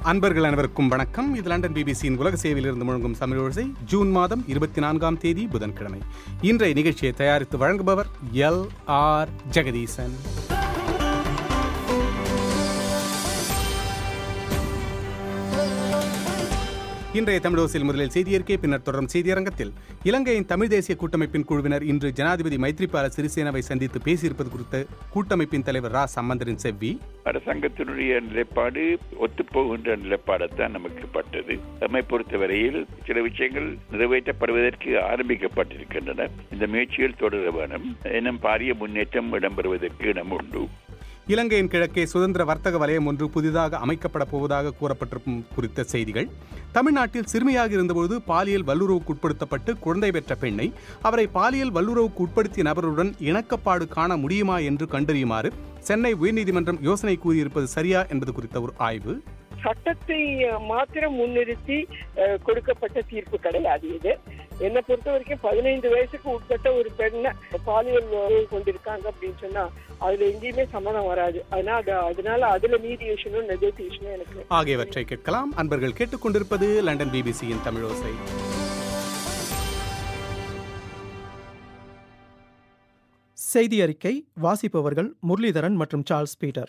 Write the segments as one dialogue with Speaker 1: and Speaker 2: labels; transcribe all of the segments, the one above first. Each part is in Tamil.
Speaker 1: அன்பர்கள் அனைவருக்கும் வணக்கம் இது லண்டன் பிபிசியின் உலக சேவையிலிருந்து முழங்கும் தமிழோசை ஜூன் மாதம் இருபத்தி நான்காம் தேதி புதன்கிழமை இன்றைய நிகழ்ச்சியை தயாரித்து வழங்குபவர் எல் ஆர் ஜெகதீசன் இன்றைய தமிழோசில் முதலில் செய்தியறிக்கை பின்னர் தொடரும் செய்தியரங்கத்தில் இலங்கையின் தமிழ் தேசிய கூட்டமைப்பின் குழுவினர் இன்று ஜனாதிபதி மைத்ரிபால சிறிசேனாவை சந்தித்து பேசியிருப்பது குறித்து கூட்டமைப்பின் தலைவர் ரா சம்பந்தரின் செவ்வி
Speaker 2: அரசாங்கத்தினுடைய நிலைப்பாடு ஒத்துப்போகின்ற நிலைப்பாடத்தான் நமக்கு பட்டது நம்மை பொறுத்தவரையில் சில விஷயங்கள் நிறைவேற்றப்படுவதற்கு ஆரம்பிக்கப்பட்டிருக்கின்றன இந்த முயற்சிகள் தொடர வேணும் எனும் பாரிய முன்னேற்றம் இடம்பெறுவதற்கு இடம் உண்டு
Speaker 1: இலங்கையின் கிழக்கே சுதந்திர வர்த்தக வலயம் ஒன்று புதிதாக அமைக்கப்பட போவதாக கூறப்பட்டிருக்கும் குறித்த செய்திகள் தமிழ்நாட்டில் சிறுமியாக இருந்தபோது பாலியல் வல்லுறவுக்கு உட்படுத்தப்பட்டு குழந்தை பெற்ற பெண்ணை அவரை பாலியல் வல்லுறவுக்கு உட்படுத்திய நபருடன் இணக்கப்பாடு காண முடியுமா என்று கண்டறியுமாறு சென்னை உயர்நீதிமன்றம் யோசனை கூறியிருப்பது சரியா என்பது குறித்த ஒரு ஆய்வு
Speaker 3: சட்டத்தை மாத்திரம் முன்னிறுத்தி அஹ், கொடுக்கப்பட்ட தீர்ப்பு கிடையாது இது என்னை பொறுத்த வரைக்கும் பதினைந்து வயசுக்கு உட்பட்ட ஒரு பெண்ணை பாலியல் உறவு கொண்டிருக்காங்க அப்படின்னு சொன்னா அதுல எங்கேயுமே சம்மதம் வராது அதனால அது- அதனால அதுல மீடியேஷனும் நெகோசியேஷனும் எனக்கு
Speaker 1: ஆகியவற்றை கேட்கலாம் அன்பர்கள் கேட்டுக்கொண்டிருப்பது லண்டன் பிபிசியின் தமிழோசை
Speaker 4: செய்தி அறிக்கை வாசிப்பவர்கள் முரளிதரன் மற்றும் சார்ல்ஸ் பீட்டர்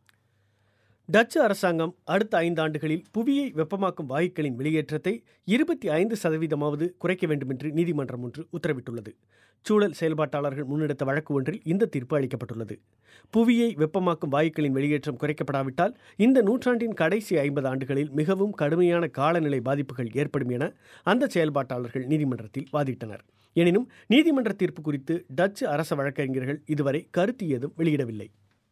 Speaker 5: டச்சு அரசாங்கம் அடுத்த ஐந்தாண்டுகளில் புவியை வெப்பமாக்கும் வாயுக்களின் வெளியேற்றத்தை இருபத்தி ஐந்து சதவீதமாவது குறைக்க வேண்டும் என்று நீதிமன்றம் ஒன்று உத்தரவிட்டுள்ளது சூழல் செயல்பாட்டாளர்கள் முன்னெடுத்த வழக்கு ஒன்றில் இந்த தீர்ப்பு அளிக்கப்பட்டுள்ளது புவியை வெப்பமாக்கும் வாயுக்களின் வெளியேற்றம் குறைக்கப்படாவிட்டால் இந்த நூற்றாண்டின் கடைசி ஐம்பது ஆண்டுகளில் மிகவும் கடுமையான காலநிலை பாதிப்புகள் ஏற்படும் என அந்த செயல்பாட்டாளர்கள் நீதிமன்றத்தில் வாதிட்டனர் எனினும் நீதிமன்ற தீர்ப்பு குறித்து டச்சு அரச வழக்கறிஞர்கள் இதுவரை கருத்து ஏதும் வெளியிடவில்லை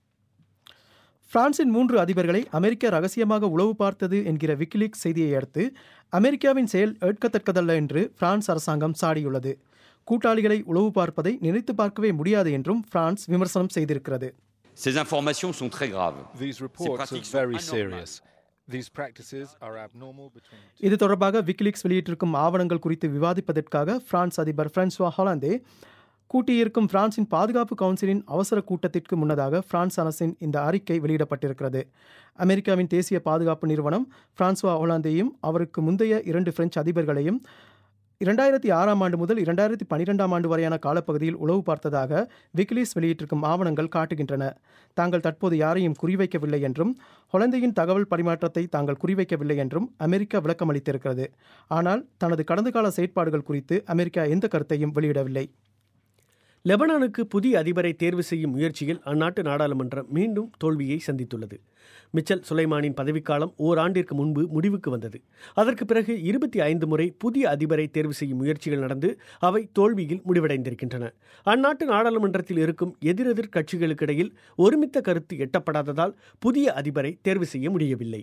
Speaker 4: பிரான்சின் மூன்று அதிபர்களை அமெரிக்கா ரகசியமாக உளவு பார்த்தது என்கிற விக்கிலீக்ஸ் செய்தியை அடுத்து அமெரிக்காவின் செயல் ஏற்கத்தக்கதல்ல என்று பிரான்ஸ் அரசாங்கம் சாடியுள்ளது கூட்டாளிகளை உளவு பார்ப்பதை நினைத்து பார்க்கவே முடியாது என்றும் பிரான்ஸ் விமர்சனம் செய்திருக்கிறது
Speaker 6: Ces informations sont très graves.
Speaker 7: These reports are
Speaker 6: pratiques
Speaker 7: very
Speaker 6: sont anormales.
Speaker 7: serious. These practices are abnormal between
Speaker 4: இது தொடர்பாக விக்கிலீக்ஸ் வெளியிட்டிருக்கும் ஆவணங்கள் குறித்து விவாதிப்பதற்காக பிரான்ஸ் அதிபர் பிரான்சுவா ஹாலாந்தே கூட்டியிருக்கும் பிரான்சின் பாதுகாப்பு கவுன்சிலின் அவசர கூட்டத்திற்கு முன்னதாக பிரான்ஸ் அரசின் இந்த அறிக்கை வெளியிடப்பட்டிருக்கிறது அமெரிக்காவின் தேசிய பாதுகாப்பு நிறுவனம் பிரான்சுவா ஹோலாந்தையும் அவருக்கு முந்தைய இரண்டு பிரெஞ்சு அதிபர்களையும் இரண்டாயிரத்தி ஆறாம் ஆண்டு முதல் இரண்டாயிரத்தி பன்னிரெண்டாம் ஆண்டு வரையான காலப்பகுதியில் உளவு பார்த்ததாக விக்கிலீஸ் வெளியிட்டிருக்கும் ஆவணங்கள் காட்டுகின்றன தாங்கள் தற்போது யாரையும் குறிவைக்கவில்லை என்றும் ஹொலந்தையின் தகவல் பரிமாற்றத்தை தாங்கள் குறிவைக்கவில்லை என்றும் அமெரிக்கா விளக்கமளித்திருக்கிறது ஆனால் தனது கடந்த கால செயற்பாடுகள் குறித்து அமெரிக்கா எந்த கருத்தையும் வெளியிடவில்லை
Speaker 5: லெபனானுக்கு புதிய அதிபரை தேர்வு செய்யும் முயற்சியில் அந்நாட்டு நாடாளுமன்றம் மீண்டும் தோல்வியை சந்தித்துள்ளது மிச்சல் சுலைமானின் பதவிக்காலம் ஓராண்டிற்கு முன்பு முடிவுக்கு வந்தது அதற்கு பிறகு இருபத்தி ஐந்து முறை புதிய அதிபரை தேர்வு செய்யும் முயற்சிகள் நடந்து அவை தோல்வியில் முடிவடைந்திருக்கின்றன அந்நாட்டு நாடாளுமன்றத்தில் இருக்கும் எதிரெதிர் கட்சிகளுக்கிடையில் ஒருமித்த கருத்து எட்டப்படாததால் புதிய அதிபரை தேர்வு செய்ய முடியவில்லை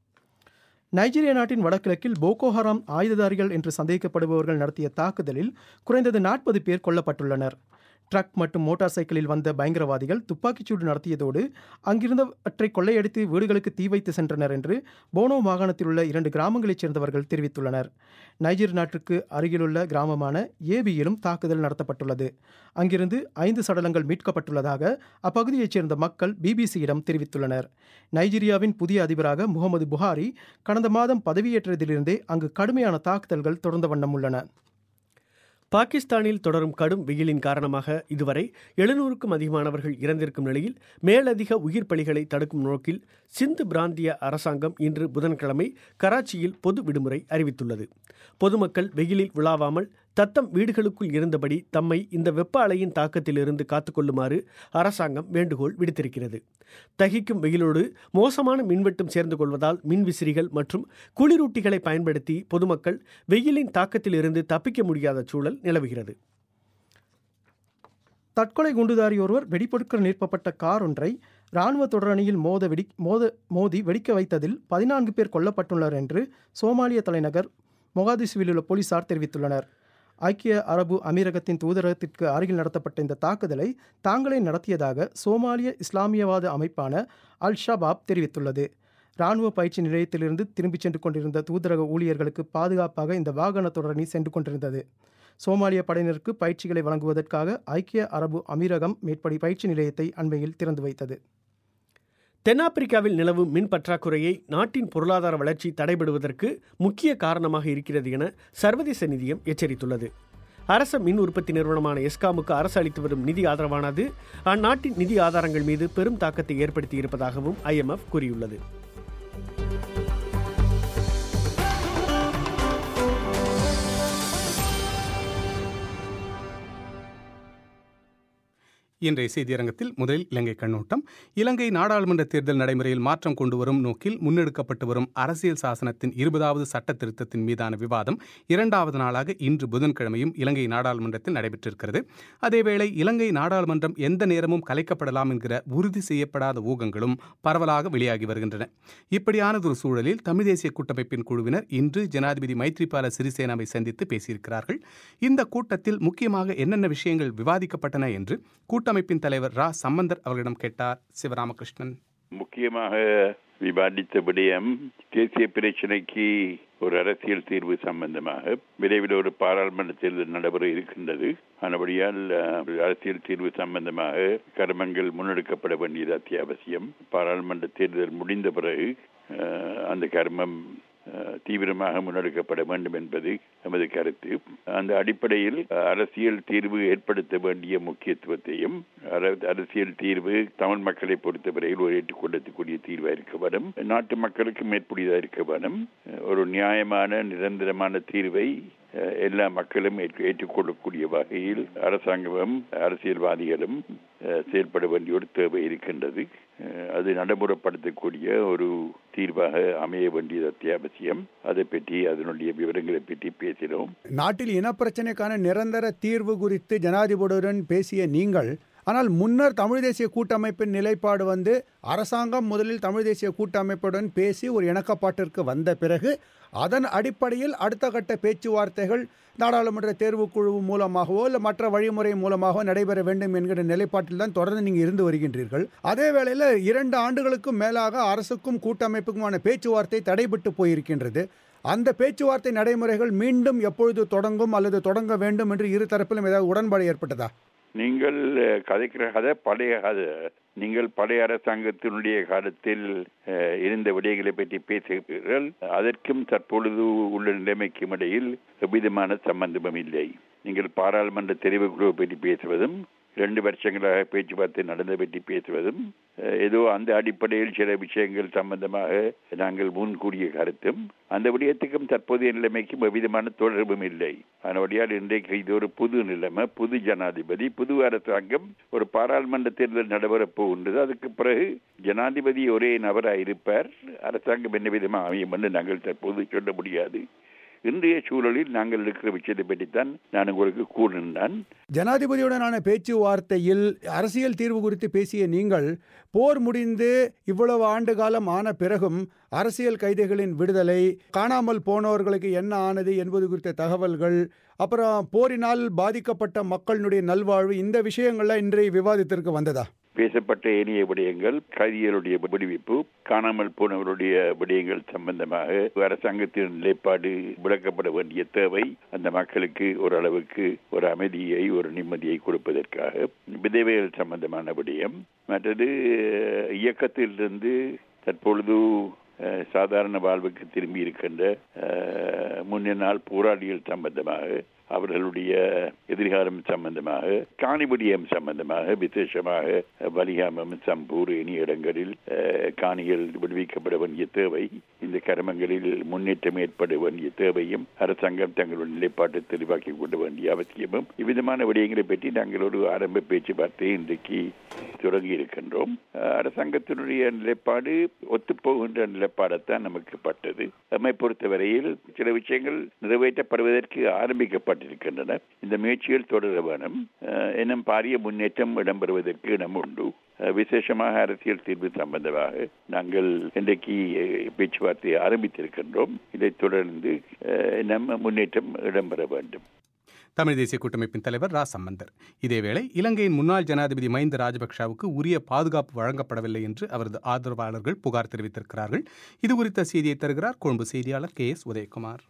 Speaker 4: நைஜீரியா நாட்டின் வடகிழக்கில் போகோ ஹராம் ஆயுததாரிகள் என்று சந்தேகிக்கப்படுபவர்கள் நடத்திய தாக்குதலில் குறைந்தது நாற்பது பேர் கொல்லப்பட்டுள்ளனர் ட்ரக் மற்றும் மோட்டார் சைக்கிளில் வந்த பயங்கரவாதிகள் துப்பாக்கிச்சூடு நடத்தியதோடு அங்கிருந்தவற்றை கொள்ளையடித்து வீடுகளுக்கு தீ வைத்து சென்றனர் என்று போனோ மாகாணத்தில் உள்ள இரண்டு கிராமங்களைச் சேர்ந்தவர்கள் தெரிவித்துள்ளனர் நைஜீர் நாட்டுக்கு அருகிலுள்ள கிராமமான ஏபியிலும் தாக்குதல் நடத்தப்பட்டுள்ளது அங்கிருந்து ஐந்து சடலங்கள் மீட்கப்பட்டுள்ளதாக அப்பகுதியைச் சேர்ந்த மக்கள் பிபிசியிடம் தெரிவித்துள்ளனர் நைஜீரியாவின் புதிய அதிபராக முகமது புகாரி கடந்த மாதம் பதவியேற்றதிலிருந்தே அங்கு கடுமையான தாக்குதல்கள் தொடர்ந்த வண்ணம் உள்ளன
Speaker 5: பாகிஸ்தானில் தொடரும் கடும் வெயிலின் காரணமாக இதுவரை எழுநூறுக்கும் அதிகமானவர்கள் இறந்திருக்கும் நிலையில் மேலதிக உயிர் பலிகளை தடுக்கும் நோக்கில் சிந்து பிராந்திய அரசாங்கம் இன்று புதன்கிழமை கராச்சியில் பொது விடுமுறை அறிவித்துள்ளது பொதுமக்கள் வெயிலில் விழாவாமல் தத்தம் வீடுகளுக்குள் இருந்தபடி தம்மை இந்த வெப்ப அலையின் தாக்கத்திலிருந்து காத்துக்கொள்ளுமாறு அரசாங்கம் வேண்டுகோள் விடுத்திருக்கிறது தகிக்கும் வெயிலோடு மோசமான மின்வெட்டும் சேர்ந்து கொள்வதால் மின்விசிறிகள் மற்றும் குளிரூட்டிகளை பயன்படுத்தி பொதுமக்கள் வெயிலின் தாக்கத்திலிருந்து தப்பிக்க முடியாத சூழல் நிலவுகிறது
Speaker 4: தற்கொலை குண்டுதாரி ஒருவர் வெடிப்பொருட்கள் நிற்பப்பட்ட கார் ஒன்றை இராணுவ தொடரணியில் மோத வெடி மோத மோதி வெடிக்க வைத்ததில் பதினான்கு பேர் கொல்லப்பட்டுள்ளனர் என்று சோமாலிய தலைநகர் மொகாதிசுவில் உள்ள போலீசார் தெரிவித்துள்ளனர் ஐக்கிய அரபு அமீரகத்தின் தூதரகத்திற்கு அருகில் நடத்தப்பட்ட இந்த தாக்குதலை தாங்களே நடத்தியதாக சோமாலிய இஸ்லாமியவாத அமைப்பான அல் ஷபாப் தெரிவித்துள்ளது இராணுவ பயிற்சி நிலையத்திலிருந்து திரும்பிச் சென்று கொண்டிருந்த தூதரக ஊழியர்களுக்கு பாதுகாப்பாக இந்த வாகன தொடரணி சென்று கொண்டிருந்தது சோமாலிய படையினருக்கு பயிற்சிகளை வழங்குவதற்காக ஐக்கிய அரபு அமீரகம் மேற்படி பயிற்சி நிலையத்தை அண்மையில் திறந்து வைத்தது
Speaker 5: தென்னாப்பிரிக்காவில் நிலவும் மின் பற்றாக்குறையை நாட்டின் பொருளாதார வளர்ச்சி தடைபடுவதற்கு முக்கிய காரணமாக இருக்கிறது என சர்வதேச நிதியம் எச்சரித்துள்ளது அரச மின் உற்பத்தி நிறுவனமான எஸ்காமுக்கு அரசு அளித்து வரும் நிதி ஆதரவானது அந்நாட்டின் நிதி ஆதாரங்கள் மீது பெரும் தாக்கத்தை ஏற்படுத்தி இருப்பதாகவும் ஐஎம்எஃப் கூறியுள்ளது
Speaker 1: இன்றைய செய்தியரங்கத்தில் முதலில் இலங்கை கண்ணோட்டம் இலங்கை நாடாளுமன்ற தேர்தல் நடைமுறையில் மாற்றம் கொண்டு வரும் நோக்கில் முன்னெடுக்கப்பட்டு வரும் அரசியல் சாசனத்தின் இருபதாவது சட்ட திருத்தத்தின் மீதான விவாதம் இரண்டாவது நாளாக இன்று புதன்கிழமையும் இலங்கை நாடாளுமன்றத்தில் நடைபெற்றிருக்கிறது அதேவேளை இலங்கை நாடாளுமன்றம் எந்த நேரமும் கலைக்கப்படலாம் என்கிற உறுதி செய்யப்படாத ஊகங்களும் பரவலாக வெளியாகி வருகின்றன இப்படியானதொரு சூழலில் தமிழ் தேசிய கூட்டமைப்பின் குழுவினர் இன்று ஜனாதிபதி மைத்ரிபால சிறிசேனாவை சந்தித்து பேசியிருக்கிறார்கள் இந்த கூட்டத்தில் முக்கியமாக என்னென்ன விஷயங்கள் விவாதிக்கப்பட்டன என்று கூட்டமைப்பின் தலைவர் ரா சம்பந்தர் அவர்களிடம் கேட்டார் சிவராமகிருஷ்ணன்
Speaker 2: முக்கியமாக விவாதித்த விடயம் தேசிய பிரச்சினைக்கு ஒரு அரசியல் தீர்வு சம்பந்தமாக விரைவில் ஒரு பாராளுமன்ற தேர்தல் நடைபெற இருக்கின்றது ஆனபடியால் அரசியல் தீர்வு சம்பந்தமாக கர்மங்கள் முன்னெடுக்கப்பட வேண்டியது அத்தியாவசியம் பாராளுமன்ற தேர்தல் முடிந்த பிறகு அந்த கர்மம் தீவிரமாக முன்னெடுக்கப்பட வேண்டும் என்பது நமது கருத்து அந்த அடிப்படையில் அரசியல் தீர்வு ஏற்படுத்த வேண்டிய முக்கியத்துவத்தையும் அரசியல் தீர்வு தமிழ் மக்களை பொறுத்தவரையில் ஒரு ஏற்றுக்கொள்ளக்கூடிய தீர்வாக இருக்க வேண்டும் நாட்டு மக்களுக்கு மேற்புடையதாக இருக்க வேண்டும் ஒரு நியாயமான நிரந்தரமான தீர்வை எல்லா மக்களும் ஏற்றுக்கொள்ளக்கூடிய வகையில் அரசாங்கமும் அரசியல்வாதிகளும் செயல்பட வேண்டிய ஒரு தேவை இருக்கின்றது அது நடைமுறைப்படுத்தக்கூடிய ஒரு தீர்வாக அமைய வேண்டியது அத்தியாவசியம் அதை பற்றி அதனுடைய விவரங்களை பற்றி பேசினோம்
Speaker 8: நாட்டில் இனப்பிரச்சனைக்கான நிரந்தர தீர்வு குறித்து ஜனாதிபதியுடன் பேசிய நீங்கள் ஆனால் முன்னர் தமிழ் தேசிய கூட்டமைப்பின் நிலைப்பாடு வந்து அரசாங்கம் முதலில் தமிழ் தேசிய கூட்டமைப்புடன் பேசி ஒரு இணக்கப்பாட்டிற்கு வந்த பிறகு அதன் அடிப்படையில் அடுத்த கட்ட பேச்சுவார்த்தைகள் நாடாளுமன்ற தேர்வுக்குழு மூலமாகவோ இல்லை மற்ற வழிமுறை மூலமாகவோ நடைபெற வேண்டும் என்கிற நிலைப்பாட்டில் தான் தொடர்ந்து நீங்கள் இருந்து வருகின்றீர்கள் அதே வேளையில் இரண்டு ஆண்டுகளுக்கும் மேலாக அரசுக்கும் கூட்டமைப்புக்குமான பேச்சுவார்த்தை தடைபட்டு போயிருக்கின்றது அந்த பேச்சுவார்த்தை நடைமுறைகள் மீண்டும் எப்பொழுது தொடங்கும் அல்லது தொடங்க வேண்டும் என்று இரு தரப்பிலும் ஏதாவது உடன்பாடு ஏற்பட்டதா
Speaker 2: நீங்கள் கதைக்கிற கதை பழைய கதை நீங்கள் பழைய அரசாங்கத்தினுடைய காலத்தில் இருந்த விடயங்களை பற்றி பேசுகிறீர்கள் அதற்கும் தற்பொழுது உள்ள நிலைமைக்கும் இடையில் எவ்விதமான சம்பந்தமும் இல்லை நீங்கள் பாராளுமன்ற தெரிவுக்குழு பற்றி பேசுவதும் இரண்டு வருஷங்களாக பேச்சுவார்த்தை நடந்த பற்றி பேசுவதும் ஏதோ அந்த அடிப்படையில் சில விஷயங்கள் சம்பந்தமாக நாங்கள் முன்கூறிய கருத்தும் அந்த விடயத்துக்கும் தற்போதைய நிலைமைக்கும் எவ்விதமான தொடர்பும் இல்லை அதனுடையால் இன்றைக்கு இது ஒரு புது நிலைமை புது ஜனாதிபதி புது அரசாங்கம் ஒரு பாராளுமன்ற தேர்தல் நடைபெறப் போகின்றது அதுக்கு பிறகு ஜனாதிபதி ஒரே நபராக இருப்பார் அரசாங்கம் என்ன விதமாக அமையும் என்று நாங்கள் தற்போது சொல்ல முடியாது இன்றைய சூழலில் நாங்கள் இருக்கிற விஷயத்தை பற்றித்தான் நான் உங்களுக்கு கூறினான்
Speaker 8: ஜனாதிபதியுடனான பேச்சுவார்த்தையில் அரசியல் தீர்வு குறித்து பேசிய நீங்கள் போர் முடிந்து இவ்வளவு ஆண்டு காலம் ஆன பிறகும் அரசியல் கைதிகளின் விடுதலை காணாமல் போனவர்களுக்கு என்ன ஆனது என்பது குறித்த தகவல்கள் அப்புறம் போரினால் பாதிக்கப்பட்ட மக்களினுடைய நல்வாழ்வு இந்த விஷயங்கள்லாம் இன்றைய விவாதத்திற்கு வந்ததா
Speaker 2: பேசப்பட்ட ஏனைய விடயங்கள் கைதிகளுடைய விடுவிப்பு காணாமல் போனவருடைய விடயங்கள் சம்பந்தமாக அரசாங்கத்தின் நிலைப்பாடு விளக்கப்பட வேண்டிய தேவை அந்த மக்களுக்கு ஓரளவுக்கு ஒரு அமைதியை ஒரு நிம்மதியை கொடுப்பதற்காக விதவைகள் சம்பந்தமான விடயம் மற்றது இயக்கத்திலிருந்து தற்பொழுது சாதாரண வாழ்வுக்கு திரும்பி இருக்கின்ற முன்னாள் போராளிகள் சம்பந்தமாக அவர்களுடைய எதிர்காலம் சம்பந்தமாக காணிபடியம் சம்பந்தமாக விசேஷமாக வலிகாமம் சம்பூர் இனிய இடங்களில் காணிகள் விடுவிக்கப்பட வேண்டிய தேவை இந்த கர்மங்களில் முன்னேற்றம் ஏற்பட வேண்டிய தேவையும் அரசாங்கம் தங்களுடைய நிலைப்பாட்டை தெளிவாக்கி கொள்ள வேண்டிய அவசியமும் இவ்விதமான விடயங்களை பற்றி நாங்கள் ஒரு ஆரம்ப பேச்சுவார்த்தையை இன்றைக்கு தொடங்கி இருக்கின்றோம் அரசாங்கத்தினுடைய நிலைப்பாடு ஒத்துப்போகின்ற நிலைப்பாடைத்தான் நமக்கு பட்டது நம்மை பொறுத்தவரையில் சில விஷயங்கள் நிறைவேற்றப்படுவதற்கு ஆரம்பிக்கப்பட்டிருக்கின்றன இந்த முயற்சிகள் தொடர வேணும் இன்னும் பாரிய முன்னேற்றம் இடம்பெறுவதற்கு இடம் உண்டு விசேஷமாக அரசியல் தீர்வு சம்பந்தமாக நாங்கள் இன்றைக்கு பேச்சுவார்த்தையை ஆரம்பித்திருக்கின்றோம் இதைத் தொடர்ந்து நம்ம முன்னேற்றம் இடம்பெற வேண்டும்
Speaker 1: தமிழ் தேசிய கூட்டமைப்பின் தலைவர் ரா சம்பந்தர் இதேவேளை இலங்கையின் முன்னாள் ஜனாதிபதி மஹிந்த ராஜபக்ஷவுக்கு உரிய பாதுகாப்பு வழங்கப்படவில்லை என்று அவரது ஆதரவாளர்கள் புகார் தெரிவித்திருக்கிறார்கள் இது குறித்த செய்தியை தருகிறார் கொழும்பு செய்தியாளர் கே எஸ் உதயகுமார்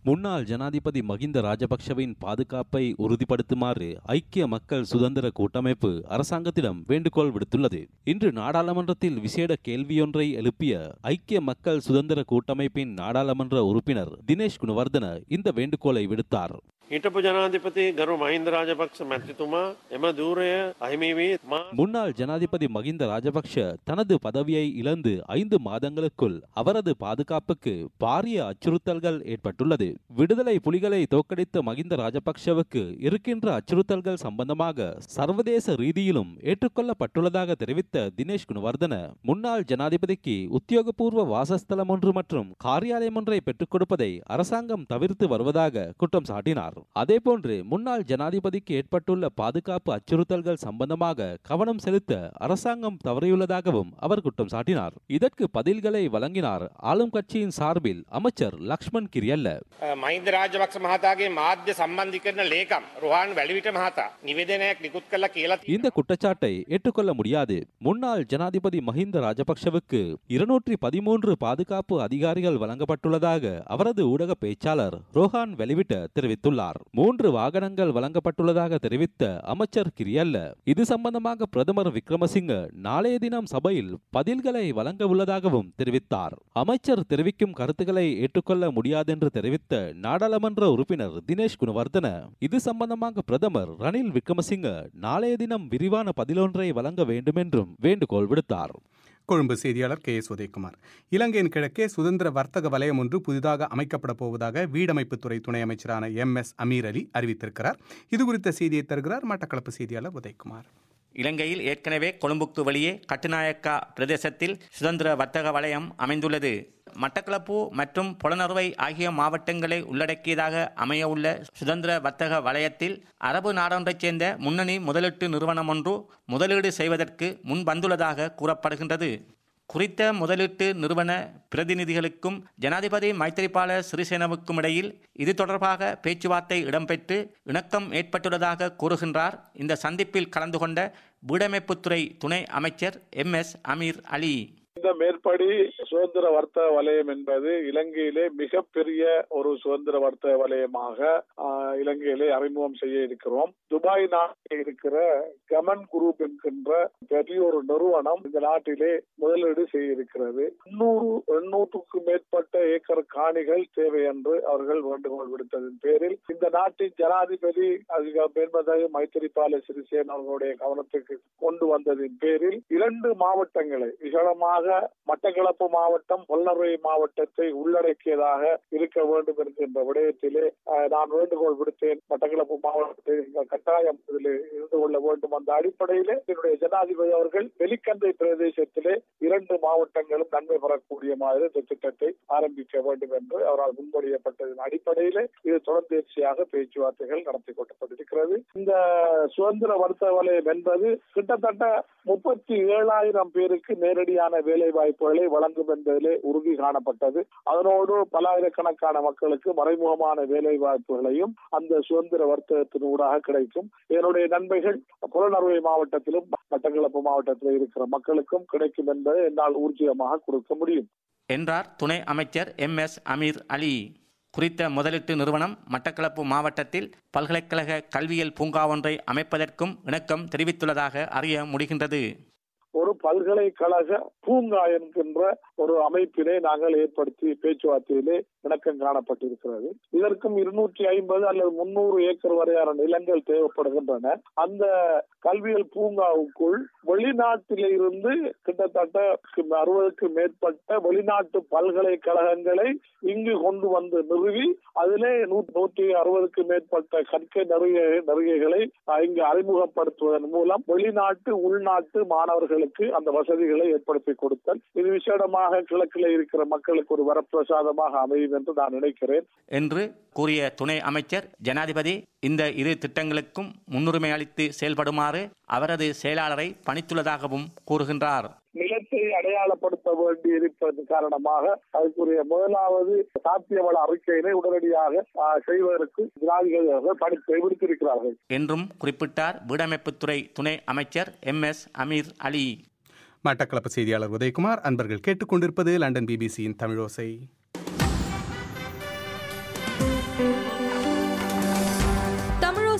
Speaker 9: முன்னாள் ஜனாதிபதி மகிந்த ராஜபக்ஷவின் பாதுகாப்பை உறுதிப்படுத்துமாறு ஐக்கிய மக்கள் சுதந்திர கூட்டமைப்பு அரசாங்கத்திடம் வேண்டுகோள் விடுத்துள்ளது இன்று நாடாளுமன்றத்தில் விசேட கேள்வியொன்றை எழுப்பிய ஐக்கிய மக்கள் சுதந்திர கூட்டமைப்பின் நாடாளுமன்ற உறுப்பினர் தினேஷ் குணவர்தன இந்த வேண்டுகோளை விடுத்தார்
Speaker 10: හිටපු ජනාධිපති ගරු මහින්ද රාජපක්ෂ මැතිතුමා එම දූරය අහිමිවී මා
Speaker 9: முன்னாள் ஜனாதிபதி மகிந்த ராஜபக்ஷ தனது பதவியை இழந்து ஐந்து மாதங்களுக்குள் அவரது பாதுகாப்புக்கு பாரிய அச்சுறுத்தல்கள் ஏற்பட்டுள்ளது விடுதலை புலிகளை தோற்கடித்த மகிந்த ராஜபக்ஷவுக்கு இருக்கின்ற அச்சுறுத்தல்கள் சம்பந்தமாக சர்வதேச ரீதியிலும் ஏற்றுக்கொள்ளப்பட்டுள்ளதாக தெரிவித்த தினேஷ் குணவர்தன முன்னாள் ஜனாதிபதிக்கு உத்தியோகபூர்வ வாசஸ்தலம் ஒன்று மற்றும் காரியாலயம் ஒன்றை பெற்றுக் கொடுப்பதை அரசாங்கம் தவிர்த்து வருவதாக குற்றம் சாட்டினார் அதேபோன்று முன்னாள் ஜனாதிபதிக்கு ஏற்பட்டுள்ள பாதுகாப்பு அச்சுறுத்தல்கள் சம்பந்தமாக கவனம் செலுத்த அரசாங்கம் தவறியுள்ளதாகவும் அவர் குற்றம் சாட்டினார் இதற்கு பதில்களை வழங்கினார் ஆளும் கட்சியின் சார்பில் அமைச்சர் லக்ஷ்மண் கிரியல்ல
Speaker 11: මහින්ද රාජපක්ෂ මහතාගේ මාධ්‍ය සම්බන්ධිකරන ලේකම් රුහන් වැලිවිට මහතා නිවේදනයක් නිකුත් කළ කියලා
Speaker 9: இந்த குற்றச்சாட்டை ஏற்றுக்கொள்ள முடியாது முன்னாள் ஜனாதிபதி மஹிந்த ராஜபக்ஷவுக்கு இருநூற்றி பதிமூன்று பாதுகாப்பு அதிகாரிகள் வழங்கப்பட்டுள்ளதாக அவரது ஊடக பேச்சாளர் ரோஹான் வெளிவிட்ட தெரிவித்துள்ளார் மூன்று வாகனங்கள் வழங்கப்பட்டுள்ளதாக தெரிவித்த அமைச்சர் கிரியல்ல இது சம்பந்தமாக பிரதமர் விக்ரமசிங்க நாளைய தினம் சபையில் பதில்களை வழங்க உள்ளதாகவும் தெரிவித்தார் அமைச்சர் தெரிவிக்கும் கருத்துக்களை ஏற்றுக்கொள்ள முடியாதென்று தெரிவித்த நாடாளுமன்ற உறுப்பினர் தினேஷ் குணவர்தன இது சம்பந்தமாக பிரதமர் ரணில் விக்ரமசிங்க நாளைய தினம் விரிவான பதிலொன்றை வழங்க வேண்டுமென்றும் வேண்டுகோள் விடுத்தார்
Speaker 1: கொழும்பு செய்தியாளர் கே எஸ் உதயகுமார் இலங்கையின் கிழக்கே சுதந்திர வர்த்தக வலயம் ஒன்று புதிதாக அமைக்கப்பட போவதாக வீடமைப்புத்துறை துணை அமைச்சரான எம் எஸ் அமீர் அலி அறிவித்திருக்கிறார் இது குறித்த செய்தியை தருகிறார் மட்டக்களப்பு செய்தியாளர் உதயகுமார்
Speaker 12: இலங்கையில் ஏற்கனவே கொழும்புக்கு வெளியே கட்டுநாயக்கா பிரதேசத்தில் சுதந்திர வர்த்தக வலயம் அமைந்துள்ளது மட்டக்களப்பு மற்றும் புலனறுவை ஆகிய மாவட்டங்களை உள்ளடக்கியதாக அமையவுள்ள சுதந்திர வர்த்தக வலயத்தில் அரபு நாடொன்றைச் சேர்ந்த முன்னணி முதலீட்டு நிறுவனம் ஒன்று முதலீடு செய்வதற்கு முன் வந்துள்ளதாக கூறப்படுகின்றது குறித்த முதலீட்டு நிறுவன பிரதிநிதிகளுக்கும் ஜனாதிபதி மைத்திரிபால சிறிசேனவுக்கும் இடையில் இது தொடர்பாக பேச்சுவார்த்தை இடம்பெற்று இணக்கம் ஏற்பட்டுள்ளதாக கூறுகின்றார் இந்த சந்திப்பில் கலந்து கொண்ட வீடமைப்புத்துறை துணை அமைச்சர் எம் எஸ் அமீர் அலி
Speaker 13: இந்த மேற்படி சுதந்திர வர்த்தக வலயம் என்பது இலங்கையிலே மிகப்பெரிய ஒரு சுதந்திர வர்த்தக வலயமாக ஆஹ், இலங்கையிலே அறிமுகம் செய்ய இருக்கிறோம் துபாய் நாட்டில் இருக்கிற கமன் குரூப் என்கின்ற பெரிய ஒரு நிறுவனம் இந்த நாட்டிலே முதலீடு செய்ய இருக்கிறது எண்ணூறு எண்ணூற்றுக்கும் மேற்பட்ட ஏக்கர் காணிகள் தேவை என்று அவர்கள் வேண்டுகோள் விடுத்ததன் பேரில் இந்த நாட்டின் ஜனாதிபதி அதிக மேன்மதகு மைத்திரிபால சிறிசேன அவர்களுடைய கவனத்துக்கு கொண்டு வந்ததின் பேரில் இரண்டு மாவட்டங்களை விசேடமாக மட்டக்களப்பு மாவட்டம் பொல்லரை மாவட்டத்தை உள்ளடக்கியதாக இருக்க வேண்டும் என்கின்ற விடயத்திலே அஹ், நான் வேண்டுகோள் விடுத்தேன் மட்டக்களப்பு மாவட்டத்தை நீங்கள் கட்டாயம் இதில் இருந்து கொள்ள வேண்டும் அந்த அடிப்படையிலே என்னுடைய ஜனாதிபதி அவர்கள் வெலிக்கந்தை பிரதேசத்திலே இரண்டு மாவட்டங்களும் நன்மை பெறக்கூடிய மாதிரி இந்த திட்டத்தை ஆரம்பிக்க வேண்டும் என்று அவரால் முன்மொழியப்பட்டதன் அடிப்படையிலே இது தொடர்ந்தேர்ச்சியாக பேச்சுவார்த்தைகள் நடத்தி கொள்ளப்பட்டிருக்கிறது இந்த சுதந்திர வர்த்தக வலயம் என்பது கிட்டத்தட்ட முப்பத்தி ஏழாயிரம் பேருக்கு நேரடியான வேலை வாய்ப்புகளை வழங்கும் என்பதிலே உறுதி காணப்பட்டது அதனோடு பல்லாயிரக்கணக்கான மக்களுக்கு மறைமுகமான வேலை வாய்ப்புகளையும் அந்த சுதந்திர வர்த்தகத்தின் ஊடாக கிடைக்கும் என்னுடைய நன்மைகள் புலனறுவை மாவட்டத்திலும் மட்டக்களப்பு மாவட்டத்திலும் இருக்கிற மக்களுக்கும் கிடைக்கும் என்பதை என்னால் ஊர்ஜிதமாக கொடுக்க முடியும்
Speaker 12: என்றார் துணை அமைச்சர் எம் எஸ் அமீர் அலி குறித்த முதலீட்டு நிறுவனம் மட்டக்களப்பு மாவட்டத்தில் பல்கலைக்கழக கல்வியியல் பூங்கா ஒன்றை அமைப்பதற்கும் இணக்கம் தெரிவித்துள்ளதாக அறிய முடிகின்றது
Speaker 13: ஒரு பல்கலைக்கழக பூங்கா என்கின்ற ஒரு அமைப்பினை நாங்கள் ஏற்படுத்தி பேச்சுவார்த்தையிலே இணக்கம் காணப்பட்டிருக்கிறது இதற்கும் இருநூற்றி ஐம்பது அல்லது முன்னூறு ஏக்கர் வரையான நிலங்கள் தேவைப்படுகின்றன அந்த கல்வியல் பூங்காவுக்குள் வெளிநாட்டிலே இருந்து கிட்டத்தட்ட அறுபதுக்கு மேற்பட்ட வெளிநாட்டு பல்கலைக்கழகங்களை இங்கு கொண்டு வந்து நிறுவி அதிலே நூ- நூற்றி அறுபதுக்கு மேற்பட்ட கற்கை நெறிய நெறிகைகளை இங்கு அறிமுகப்படுத்துவதன் மூலம் வெளிநாட்டு உள்நாட்டு மாணவர்களுக்கு அந்த வசதிகளை ஏற்படுத்தி கொடுத்தல் இது விசேடமாக கிழக்கில் இருக்கிற மக்களுக்கு ஒரு வரப்பிரசாதமாக அமையும் என்று நான் நினைக்கிறேன்
Speaker 12: என்று கூறிய துணை அமைச்சர் ஜனாதிபதி இந்த இரு திட்டங்களுக்கும் முன்னுரிமை அளித்து செயல்படுமாறு அவரது செயலாளரை பணித்துள்ளதாகவும் கூறுகின்றார்
Speaker 13: நிலத்தை அடையாளப்படுத்த வேண்டி இருப்பது காரணமாக அதுக்குரிய முதலாவது சாத்தியவள அறிக்கையினை உடனடியாக ஆ, செய்வதற்கு ஜனாதிபதி அவர்கள் பணித்தை விடுத்திருக்கிறார்கள்
Speaker 12: என்றும் குறிப்பிட்டார் வீடமைப்புத்துறை துணை அமைச்சர் எம் எஸ் அமீர் அலி
Speaker 1: மட்டக்களப்பு செய்தியாளர் உதயகுமார் அன்பர்கள் கேட்டுக்கொண்டிருப்பது லண்டன் பிபிசியின் தமிழோசை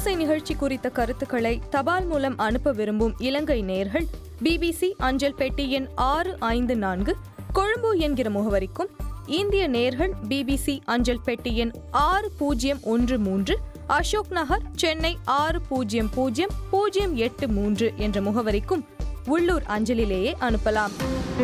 Speaker 14: ஓசை நிகழ்ச்சி குறித்த கருத்துக்களை தபால் மூலம் அனுப்ப விரும்பும் இலங்கை நேயர்கள் பிபிசி அஞ்சல் பெட்டி எண் ஆறு ஐந்து நான்கு கொழும்பு என்கிற முகவரிக்கும் இந்திய நேயர்கள் பிபிசி அஞ்சல் பெட்டி எண் ஆறு பூஜ்ஜியம் ஒன்று மூன்று அசோக் நகர் சென்னை ஆறு பூஜ்ஜியம் பூஜ்ஜியம் பூஜ்ஜியம் எட்டு மூன்று என்ற முகவரிக்கும் உள்ளூர் அஞ்சலிலேயே அனுப்பலாம்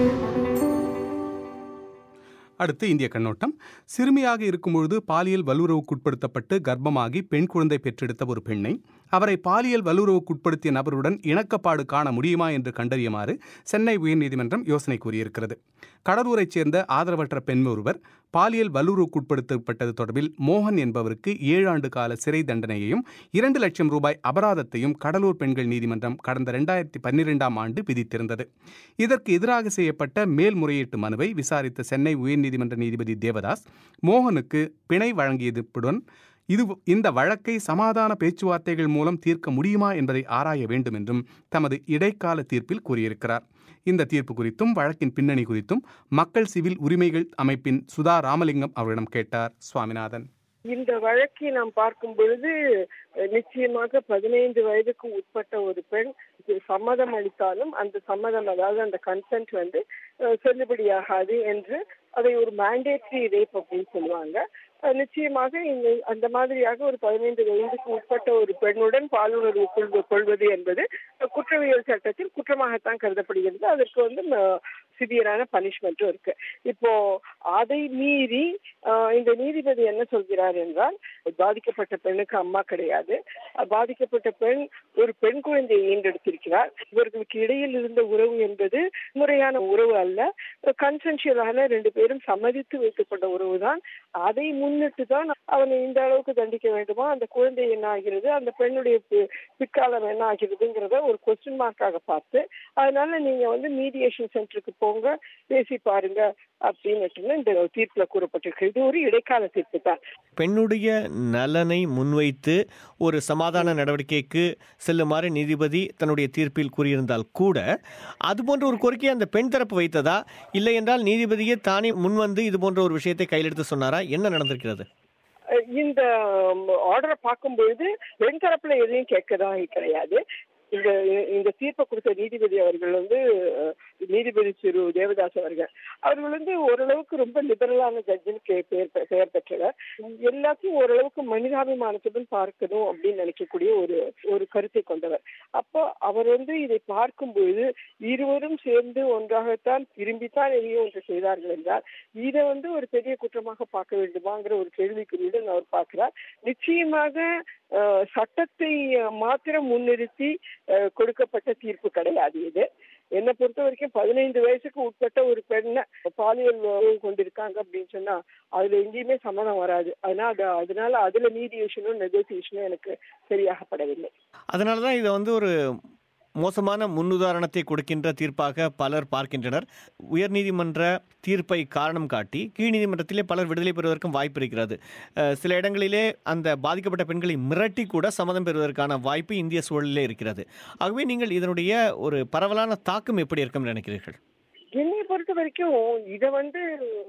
Speaker 1: அடுத்து இந்திய கண்ணோட்டம் சிறுமியாக இருக்கும்பொழுது பாலியல் வல்லுறவுக்குட்படுத்தப்பட்டு கர்ப்பமாகி பெண் குழந்தை பெற்றெடுத்த ஒரு பெண்ணை அவரை பாலியல் வல்லுறவுக்குட்படுத்திய நபருடன் இணக்கப்பாடு காண முடியுமா என்று கண்டறியுமாறு சென்னை உயர்நீதிமன்றம் யோசனை கூறியிருக்கிறது கடலூரைச் சேர்ந்த ஆதரவற்ற பெண் ஒருவர் பாலியல் வல்லுறவுக்குட்படுத்தப்பட்டது தொடர்பில் மோகன் என்பவருக்கு ஏழு ஆண்டு கால சிறை தண்டனையையும் இரண்டு லட்சம் ரூபாய் அபராதத்தையும் கடலூர் பெண்கள் நீதிமன்றம் கடந்த இரண்டாயிரத்தி பன்னிரெண்டாம் ஆண்டு விதித்திருந்தது இதற்கு எதிராக செய்யப்பட்ட மேல்முறையீட்டு மனுவை விசாரித்த சென்னை உயர்நீதிமன்ற நீதிபதி தேவதாஸ் மோகனுக்கு பிணை வழங்கியதுடன் இது இந்த வழக்கை சமாதான பேச்சுவார்த்தைகள் மூலம் தீர்க்க முடியுமா என்பதை ஆராய வேண்டும் என்றும் தமது இடைக்கால தீர்ப்பில் கூறியிருக்கிறார் இந்த தீர்ப்பு குறித்தும் வழக்கின் பின்னணி குறித்தும் மக்கள் சிவில் உரிமைகள் அமைப்பின் சுதா ராமலிங்கம் அவரிடம் கேட்டார் சுவாமிநாதன்
Speaker 3: இந்த வழக்கை நாம் பார்க்கும் பொழுது அஹ், நிச்சயமாக பதினைந்து வயதுக்கு உட்பட்ட ஒரு பெண் இது சம்மதம் அளித்தாலும் அந்த சம்மதம் அதாவது அந்த கன்சென்ட் வந்து அஹ், செல்லுபடியாகாது என்று அதை ஒரு மேண்டேட்ரி ரேப் அப்படின்னு சொல்லுவாங்க அஹ், நிச்சயமாக இந்த அந்த மாதிரியாக ஒரு பதினைந்து வயதுக்கு உட்பட்ட ஒரு பெண்ணுடன் பாலுணர்வு கொள்வ கொள்வது என்பது அஹ், குற்றவியல் சட்டத்தில் குற்றமாகத்தான் கருதப்படுகிறது அதற்கு வந்து சிவியரான பனிஷ்மெண்ட்டும் இருக்கு இப்போ அதை மீறி ஆஹ், இந்த நீதிபதி என்ன சொல்கிறார் என்றால் பாதிக்கப்பட்ட பெண்ணுக்கு அம்மா கிடையாது அஹ், பாதிக்கப்பட்ட பெண் ஒரு பெண் குழந்தையை ஈண்டெடுத்திருக்கிறார் இவர்களுக்கு இடையில் இருந்த உறவு என்பது முறையான உறவு அல்ல கன்சென்ஷியலான ரெண்டு பேரும் சம்மதித்து வைத்துக் கொண்ட உறவுதான் அதை முன்னிட்டு தான் அவனை இந்த அளவுக்கு தண்டிக்க வேண்டுமா அந்த குழந்தை என்ன ஆகிறது அந்த பெண்ணுடைய பி- பிற்காலம் என்ன ஆகிறதுங்கிறத ஒரு கொஸ்டின் மார்க்காக பார்த்து அதனால நீங்க வந்து மீடியேஷன் சென்டருக்கு போங்க பேசி பாருங்க அப்படின்னு இந்த தீர்ப்புல கூறப்பட்டிருக்கு இது ஒரு இடைக்கால தீர்ப்பு தான்
Speaker 15: பெண்ணுடைய நலனை முன்வைத்து ஒரு சமாதான நடவடிக்கைக்கு செல்லுமாறு நீதிபதி தன்னுடைய தீர்ப்பில் கூறியிருந்தால் கூட அதுபோன்ற ஒரு கோரிக்கையை அந்த பெண் தரப்பு வைத்ததா இல்லை என்றால் நீதிபதியே தானே முன்வந்து இது போன்ற ஒரு விஷயத்தை கையிலெடுத்து சொன்னாரா என்ன நடந்திருக்கிறது
Speaker 3: அஹ் இந்த ஆர்டரை பார்க்கும்பொழுது பெண் தரப்புல எதையும் கேட்கதான் கிடையாது இந்த இந்த தீர்ப்பை கொடுத்த நீதிபதி அவர்கள் வந்து அஹ், நீதிபதி திரு தேவதாஸ் அவர்கள் அவர்கள் வந்து ஓரளவுக்கு ரொம்ப லிபரலான ஜட்ஜின்னு கே- பெயர் பெ- பெயர் பெற்றவர் எல்லாத்தையும் ஓரளவுக்கு மனிதாபிமானத்துடன் பார்க்கணும் அப்படின்னு நினைக்கக்கூடிய ஒரு ஒரு கருத்தை கொண்டவர் அப்போ அவர் வந்து இதை பார்க்கும்பொழுது இருவரும் சேர்ந்து ஒன்றாகத்தான் விரும்பித்தான் எதையோ ஒன்று செய்தார்கள் என்றால் இதை வந்து ஒரு பெரிய குற்றமாக பார்க்க வேண்டுமாங்கிற ஒரு கேள்விக்குறியுடன் அவர் பார்க்கிறார் நிச்சயமாக அஹ், சட்டத்தை அஹ், மாத்திரம் முன்னிறுத்தி அஹ், கொடுக்கப்பட்ட தீர்ப்பு கிடையாது இது என்னை பொறுத்த வரைக்கும் பதினைந்து வயசுக்கு உட்பட்ட ஒரு பெண்ணை பாலியல் உறவு கொண்டிருக்காங்க அப்படின்னு சொன்னா அதுல எங்கேயுமே சம்மதம் வராது அதனால அது- அதனால அதுல மீடியேஷனும் நெகோசியேஷனும் எனக்கு சரியாகப்படவில்லை
Speaker 15: அதனால தான் இதை வந்து ஒரு மோசமான முன்னுதாரணத்தை கொடுக்கின்ற தீர்ப்பாக பலர் பார்க்கின்றனர் உயர்நீதிமன்ற தீர்ப்பை காரணம் காட்டி கீழ் நீதிமன்றத்திலே பலர் விடுதலை பெறுவதற்கும் வாய்ப்பு இருக்கிறது அஹ், சில இடங்களிலே அந்த பாதிக்கப்பட்ட பெண்களை மிரட்டி கூட சம்மதம் பெறுவதற்கான வாய்ப்பு இந்திய சூழலிலே இருக்கிறது ஆகவே நீங்கள் இதனுடைய ஒரு பரவலான தாக்கம் எப்படி இருக்கும் நினைக்கிறீர்கள்
Speaker 3: என்னை பொறுத்த வரைக்கும் இதை வந்து